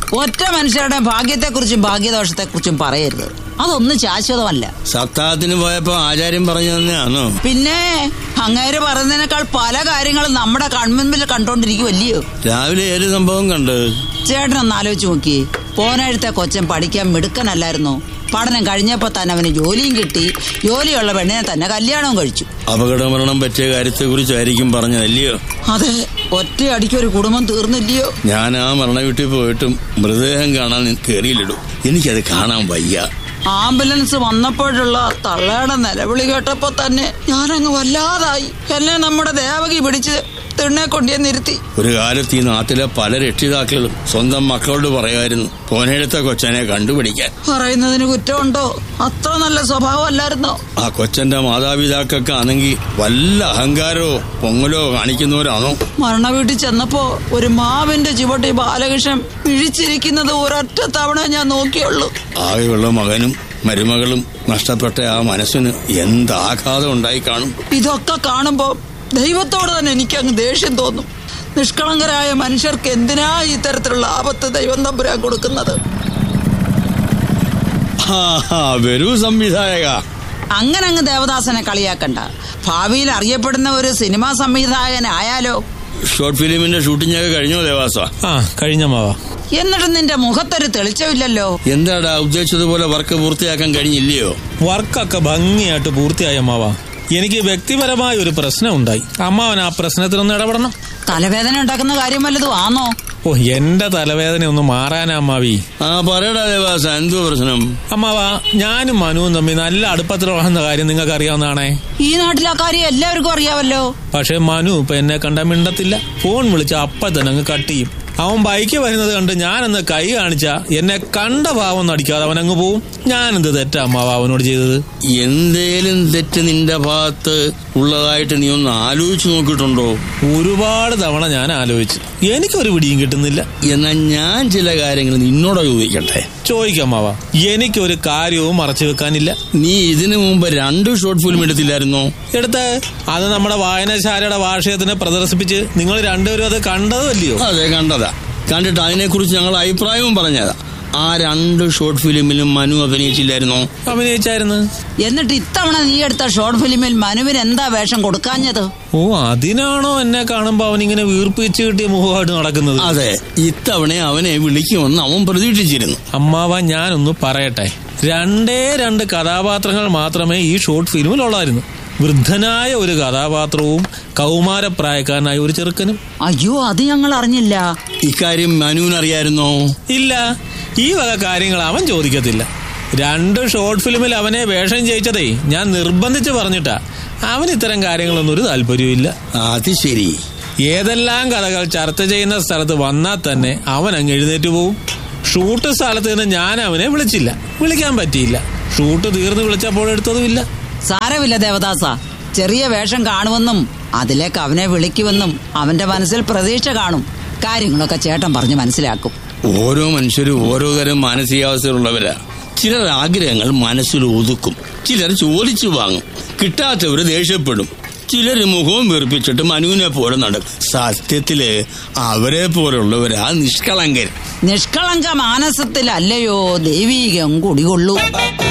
ഒറ്റ മനുഷ്യരുടെ ഭാഗ്യത്തെക്കുറിച്ചും ഭാഗ്യദോഷത്തെക്കുറിച്ചും പറയരുത് അതൊന്നും ശാശ്വതമല്ല സപ്താഹത്തിന് പോയപ്പോ ആചാര്യം പറഞ്ഞു തന്നെയാണോ പിന്നെ അങ്ങേര് പറയുന്നതിനേക്കാൾ പല കാര്യങ്ങളും നമ്മുടെ കൺമുൻപിൽ കണ്ടോണ്ടിരിക്കുമല്ലയോ രാവിലെ ഏത് സംഭവം കണ്ട് ചേട്ടനൊന്ന് ആലോചിച്ച് നോക്കിയേ പോനെഴുത്തെ കൊച്ചൻ പഠിക്കാൻ മിടുക്കനല്ലായിരുന്നോ പഠനം കഴിഞ്ഞപ്പോ തന്നെ അവന് ജോലിയും കിട്ടി ജോലിയുള്ള പെണ്ണിനെ തന്നെ കല്യാണവും കഴിച്ചു അപകടമരണം പറ്റിയ കാര്യത്തെ കുറിച്ചായിരിക്കും പറഞ്ഞതല്ലയോ അതെ ഒറ്റയടിക്കൊരു കുടുംബം തീർന്നില്ലയോ ഞാൻ ആ മരണ വീട്ടിൽ പോയിട്ടും മൃതദേഹം കാണാൻ കയറിയില്ലടൂ എനിക്കത് കാണാൻ വയ്യ ആംബുലൻസ് വന്നപ്പോഴുള്ള തള്ളയുടെ നിലവിളി കേട്ടപ്പോ തന്നെ ഞാനങ്ങ് വല്ലാതായി എന്നെ നമ്മുടെ ദേവകി പിടിച്ച് തിണ്ണെ കൊണ്ടുവന്നിരുത്തി ഒരു കാലത്ത് ഈ നാട്ടിലെ പല രക്ഷിതാക്കളും സ്വന്തം മക്കളോട് പറയുമായിരുന്നു പോനെടുത്ത കൊച്ചനെ കണ്ടുപിടിക്കാൻ പറയുന്നതിന് കുറ്റമുണ്ടോ അത്ര നല്ല സ്വഭാവമല്ലായിരുന്നോ ആ കൊച്ചന്റെ മാതാപിതാക്കൾക്ക് ആണെങ്കിൽ വല്ല അഹങ്കാരോ പൊങ്ങലോ കാണിക്കുന്നവരാണോ മരണ വീട്ടിൽ ചെന്നപ്പോ ഒരു മാവിന്റെ ചുവട്ടി ബാലകൃഷ്ണൻ പിഴിച്ചിരിക്കുന്നത് ഒരൊറ്റ തവണ ഞാൻ നോക്കിയുള്ളൂ ആകെയുള്ള മകനും മരുമകളും നഷ്ടപ്പെട്ട ആ മനസ്സിന് എന്ത് ആഘാതം ഉണ്ടായി കാണും ഇതൊക്കെ കാണുമ്പോ ദൈവത്തോട് തന്നെ എനിക്കങ്ങ് ദേഷ്യം തോന്നും നിഷ്കളങ്കരായ മനുഷ്യർക്ക് എന്തിനാ ഇത്തരത്തിലുള്ള ആപത്ത് ദൈവം തമ്പുരാൻ കൊടുക്കുന്നത് ആ, ആ, വരൂ സംവിധായക അങ്ങനെ അങ്ങ് ദേവദാസനെ കളിയാക്കണ്ട ഭാവിയിൽ അറിയപ്പെടുന്ന ഒരു സിനിമാ സംവിധായകനായാലോ ഷോർട്ട് ഫിലിമിന്റെ ഷൂട്ടിംഗ് ഒക്കെ കഴിഞ്ഞോ ദേവാസ ആ കഴിഞ്ഞ മാവാ എന്നിട്ട് നിന്റെ മുഖത്തൊരു തെളിച്ചമില്ലല്ലോ എന്താടാ ഉദ്ദേശിച്ചതുപോലെ വർക്ക് പൂർത്തിയാക്കാൻ കഴിഞ്ഞില്ലയോ വർക്കൊക്കെ ഭംഗിയായിട്ട് പൂർത്തിയായ മാവാ എനിക്ക് വ്യക്തിപരമായ ഒരു പ്രശ്നം ഉണ്ടായി അമ്മാവൻ ആ പ്രശ്നത്തിനൊന്ന് ഇടപെടണം തലവേദന ഉണ്ടാക്കുന്ന കാര്യം വല്ലതും ആണോ ഓ എന്റെ തലവേദന ഒന്ന് മാറാനാ അമ്മാവി ആ പറയടാ ദേവാസ എന്തോ പ്രശ്നം അമ്മാവാ ഞാനും മനുവും തമ്മിൽ നല്ല അടുപ്പത്തിലുള്ളതെന്ന കാര്യം നിങ്ങൾക്ക് അറിയാവുന്നതാണേ ഈ നാട്ടിൽ ആ കാര്യം എല്ലാവർക്കും അറിയാവല്ലോ പക്ഷെ മനു ഇപ്പൊ എന്നെ കണ്ട മിണ്ടത്തില്ല ഫോൺ വിളിച്ച അപ്പ തന്നെ അങ്ങ് കട്ട് ചെയ്യും അവൻ ബൈക്ക് വരുന്നത് കണ്ട് ഞാനെന്ന് കൈ കാണിച്ച എന്നെ കണ്ട ഭാവം നടിക്കാതെ അവൻ അങ്ങ് പോവും ഞാനെന്ത് തെറ്റാ അമ്മാവ അവനോട് ചെയ്തത് എന്തേലും തെറ്റ് നിന്റെ ഭാഗത്ത് ഉള്ളതായിട്ട് നീ ഒന്ന് ആലോചിച്ചു നോക്കിയിട്ടുണ്ടോ ഒരുപാട് തവണ ഞാൻ ആലോചിച്ചു എനിക്കൊരു പിടിയും കിട്ടുന്നില്ല എന്നാ ഞാൻ ചില കാര്യങ്ങൾ നിന്നോട് ചോദിക്കട്ടെ ചോദിക്കാം മാവ എനിക്കൊരു കാര്യവും മറച്ചു വെക്കാനില്ല നീ ഇതിനു മുമ്പ് രണ്ട് ഷോർട്ട് ഫിലിം എടുത്തില്ലായിരുന്നോ എടുത്ത് അത് നമ്മുടെ വായനശാലയുടെ വാർഷികത്തിന് പ്രദർശിപ്പിച്ച് നിങ്ങൾ രണ്ടുപേരും അത് കണ്ടതല്ലയോ അതെ കണ്ടതാ കണ്ടിട്ട് അതിനെക്കുറിച്ച് ഞങ്ങൾ അഭിപ്രായവും പറഞ്ഞതാ ആ രണ്ട് ഷോർട്ട് ഫിലിമിലും മനു അഭിനയിച്ചില്ലായിരുന്നോ അഭിനയിച്ചായിരുന്നു എന്നിട്ട് ഇത്തവണ നീ എടുത്ത ഷോർട്ട് ഫിലിമിൽ മനുവിന് എന്താ വേഷം കൊടുക്കാഞ്ഞത് ഓ അതിനാണോ എന്നെ കാണുമ്പോ അവൻ ഇങ്ങനെ വീർപ്പിച്ച് കിട്ടിയ മുഖമായിട്ട് നടക്കുന്നത് അതെ ഇത്തവണ അവനെ വിളിക്കുമെന്ന് അവൻ പ്രതീക്ഷിച്ചിരുന്നു അമ്മാവ ഞാനൊന്ന് പറയട്ടെ രണ്ടേ രണ്ട് കഥാപാത്രങ്ങൾ മാത്രമേ ഈ ഷോർട്ട് ഫിലിമിൽ ഉള്ളായിരുന്നു വൃദ്ധനായ ഒരു കഥാപാത്രവും കൗമാരപ്രായക്കാരനായ ഒരു ചെറുക്കനും അയ്യോ അത് ഞങ്ങൾ അറിഞ്ഞില്ല ഇക്കാര്യം മനുവിനറിയായിരുന്നോ ഇല്ല ഈ വക കാര്യങ്ങൾ അവൻ ചോദിക്കത്തില്ല രണ്ട് ഷോർട്ട് ഫിലിമിൽ അവനെ വേഷം ചെയ്യിച്ചതേ ഞാൻ നിർബന്ധിച്ച് പറഞ്ഞിട്ടാ അവൻ ഇത്തരം കാര്യങ്ങളൊന്നും ഒരു താല്പര്യമില്ല അത് ശരി ഏതെല്ലാം കഥകൾ ചർച്ച ചെയ്യുന്ന സ്ഥലത്ത് വന്നാൽ തന്നെ അവൻ അങ്ങ് എഴുന്നേറ്റ് പോവും ഷൂട്ട് സ്ഥലത്ത് നിന്ന് ഞാൻ അവനെ വിളിച്ചില്ല വിളിക്കാൻ പറ്റിയില്ല ഷൂട്ട് തീർന്ന് വിളിച്ചപ്പോൾ എടുത്തതുമില്ല സാരമില്ല ദേവദാസ ചെറിയ വേഷം കാണുമെന്നും അതിലേക്ക് അവനെ വിളിക്കുമെന്നും അവന്റെ മനസ്സിൽ പ്രതീക്ഷ കാണും കാര്യങ്ങളൊക്കെ ചേട്ടൻ പറഞ്ഞ് മനസ്സിലാക്കും ഓരോ മനുഷ്യരും ഓരോ തരം മാനസികാവസ്ഥയിലുള്ളവരാ ചിലർ ആഗ്രഹങ്ങൾ മനസ്സിൽ ഒതുക്കും ചിലർ ചോദിച്ചു വാങ്ങും കിട്ടാത്തവർ ദേഷ്യപ്പെടും ചിലർ മുഖവും വീർപ്പിച്ചിട്ട് മനുവിനെ പോലെ നടക്കും സത്യത്തില് അവരെ പോലുള്ളവരാ നിഷ്കളങ്കർ നിഷ്കളങ്ക മാനസത്തിലല്ലയോ ദൈവീകം കുടികൊള്ളൂ